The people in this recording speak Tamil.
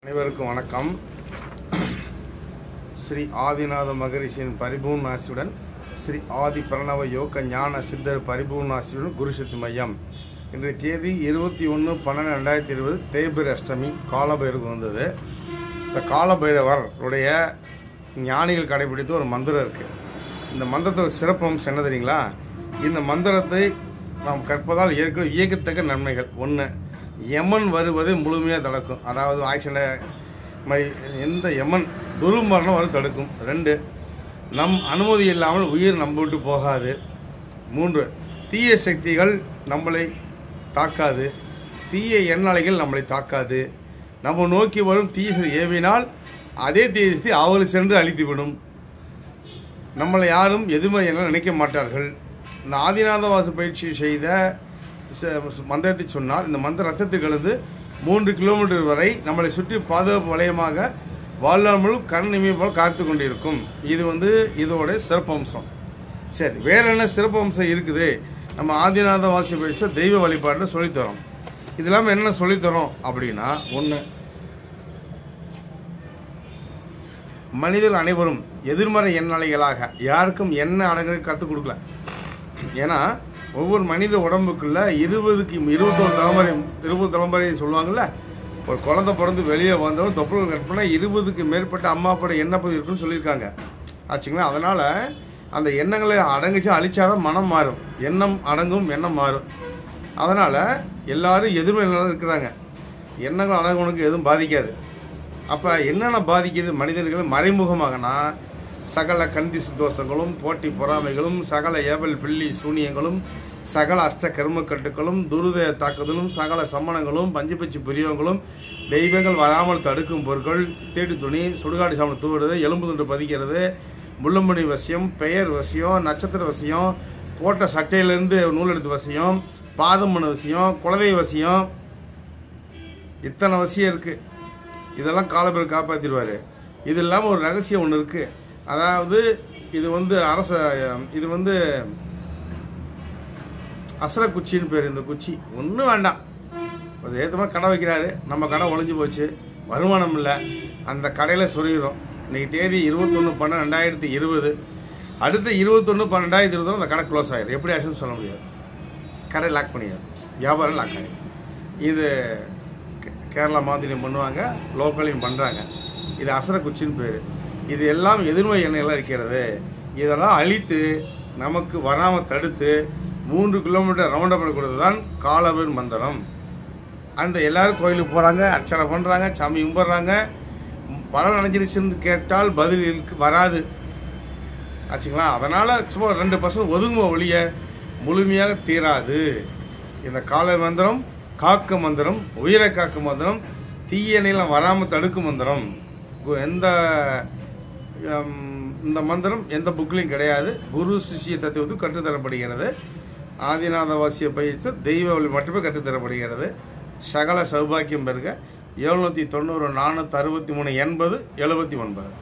அனைவருக்கும் வணக்கம் ஸ்ரீ ஆதிநாத மகரிஷியின் பரிபூர்ண ஆசியுடன் ஸ்ரீ ஆதி பிரணவ யோக ஞான சித்தர் பரிபூர்ண ஆசியுடன் குருசக்தி மையம் இன்றைய தேதி இருபத்தி ஒன்று பன்னெண்டு ரெண்டாயிரத்தி இருபது தேய்பிர அஷ்டமி காலபைரவர் வந்தது இந்த காலபைரவர் உடைய ஞானிகள் கடைபிடித்த ஒரு மந்திரம் இருக்குது இந்த மந்திரத்தோட சிறப்பம்சம் என்ன தெரியுங்களா இந்த மந்திரத்தை நாம் கற்பதால் ஏற்கனவே இயக்கத்தக்க நன்மைகள் ஒன்று யமன் வருவதை முழுமையாக தடுக்கும் அதாவது ஆக்சிடென்ட் மாதிரி எந்த யமன் துருமரணம் வரை தடுக்கும் ரெண்டு நம் அனுமதி இல்லாமல் உயிர் நம்ம விட்டு போகாது மூன்று தீய சக்திகள் நம்மளை தாக்காது தீய எண்ணலைகள் நம்மளை தாக்காது நம்ம நோக்கி வரும் தீய சக்தி ஏவினால் அதே தீய சக்தி அவளை சென்று அழித்துவிடும் நம்மளை யாரும் எதுவுமே என்ன நினைக்க மாட்டார்கள் இந்த ஆதிநாதவாச பயிற்சி செய்த ச- மந்திரத்தை சொன்னால் இந்த மந்திர ரத்தத்தை கலந்து மூன்று கிலோமீட்டர் வரை நம்மளை சுற்றி பாதுகாப்பு வளையமாக வாழ்நாள் முழு கண் நிமிடம் போல் காத்து கொண்டிருக்கும் இது வந்து இதோட சிறப்பம்சம் சரி வேற என்ன சிறப்பம்சம் இருக்குது நம்ம ஆதிநாத வாசி பயிற்சி தெய்வ வழிபாட்டில் சொல்லித்தரோம் இது இல்லாமல் என்ன சொல்லித்தரோம் அப்படின்னா ஒன்று மனிதர்கள் அனைவரும் எதிர்மறை எண்ணலைகளாக யாருக்கும் என்ன அடங்கு கற்றுக் கொடுக்கல ஏன்னா ஒவ்வொரு மனித உடம்புக்குள்ள இருபதுக்கு இருபத்தொரு தலைமுறை இருபது தலைமுறை சொல்லுவாங்கல்ல ஒரு குழந்தை பிறந்து வெளியே வந்தவன் தொப்புள் கற்பனை இருபதுக்கு மேற்பட்ட அம்மா அப்பா எண்ணப்பது இருக்குன்னு சொல்லியிருக்காங்க ஆச்சுங்களா அதனால் அந்த எண்ணங்களை அடங்குச்சு அழிச்சாதான் மனம் மாறும் எண்ணம் அடங்கும் எண்ணம் மாறும் அதனால் எல்லாரும் எதிர்மறை இருக்கிறாங்க எண்ணங்கள் அடங்குவனுக்கு எதுவும் பாதிக்காது அப்போ என்னென்ன பாதிக்குது மனிதர்களை மறைமுகமாகனா சகல கந்தி தோஷங்களும் போட்டி பொறாமைகளும் சகல ஏவல் பில்லி சூனியங்களும் சகல அஷ்ட கர்மக்கட்டுகளும் துருத தாக்குதலும் சகல சம்மணங்களும் பஞ்சுபட்சி பிரியவங்களும் தெய்வங்கள் வராமல் தடுக்கும் பொருட்கள் தேடி துணி சுடுகாடு சாமம் தூவுறது எலும்பு துண்டு பதிக்கிறது முள்ளம்பணி வசியம் பெயர் வசியம் நட்சத்திர வசியம் போட்ட சட்டையிலேருந்து நூல் எடுத்து வசியம் பாதம் பண்ண வசியம் குலதெய்வ வசியம் இத்தனை வசியம் இருக்குது இதெல்லாம் காலப்பேர் காப்பாற்றிடுவார் இது இல்லாமல் ஒரு ரகசியம் ஒன்று இருக்குது அதாவது இது வந்து அரச இது வந்து அசர குச்சின்னு பேர் இந்த குச்சி ஒன்றும் வேண்டாம் ஒரு ஏற்றமாக கடை வைக்கிறாரு நம்ம கடை ஒளிஞ்சு போச்சு வருமானம் இல்லை அந்த கடையில் சொருகிறோம் இன்னைக்கு தேதி இருபத்தொன்று பன்னெண்டு ரெண்டாயிரத்தி இருபது அடுத்த இருபத்தொன்று பன்னெண்டாயிரத்தி இருபத்தொன்று அந்த கடை க்ளோஸ் ஆயிடும் எப்படி ஆச்சுன்னு சொல்ல முடியாது கடை லாக் பண்ணிடும் வியாபாரம் லாக் ஆகிடும் இது கே- கேரளா மாதிரியும் பண்ணுவாங்க லோக்கலையும் பண்ணுறாங்க இது அசர குச்சின்னு பேர் இது எல்லாம் எதிர்மை எண்ணெயெல்லாம் இருக்கிறது இதெல்லாம் அழித்து நமக்கு வராமல் தடுத்து மூன்று கிலோமீட்டர் ரவுண்ட் அப் கொடுத்து தான் காலவர் மந்திரம் அந்த எல்லாரும் கோயிலுக்கு போகிறாங்க அர்ச்சனை பண்ணுறாங்க சாமி கும்பிட்றாங்க பலம் நினைஞ்சிருச்சுன்னு கேட்டால் பதில் இருக்கு- வராது ஆச்சுங்களா அதனால் சும்மா ரெண்டு பர்சன்ட் ஒதுங்கும ஒழிய முழுமையாக தீராது இந்த கால மந்திரம் காக்க மந்திரம் உயிரை காக்கும் மந்திரம் தீய நிலம் வராமல் தடுக்கும் மந்திரம் கு- எந்த ஹம், இந்த மந்திரம் எந்த புக்லையும் கிடையாது குரு சிஷ்ய தத்துவத்துக்கு கற்றுத்தரப்படுகிறது ஆதிநாதவாசிய பயிற்சி தெய்வ வழி மட்டுமே கற்றுத்தரப்படுகிறது சகல சௌபாக்கியம் பெருக எழுநூற்றி தொண்ணூறு நானூற்றி அறுபத்தி மூணு எண்பது எழுபத்தி ஒன்பது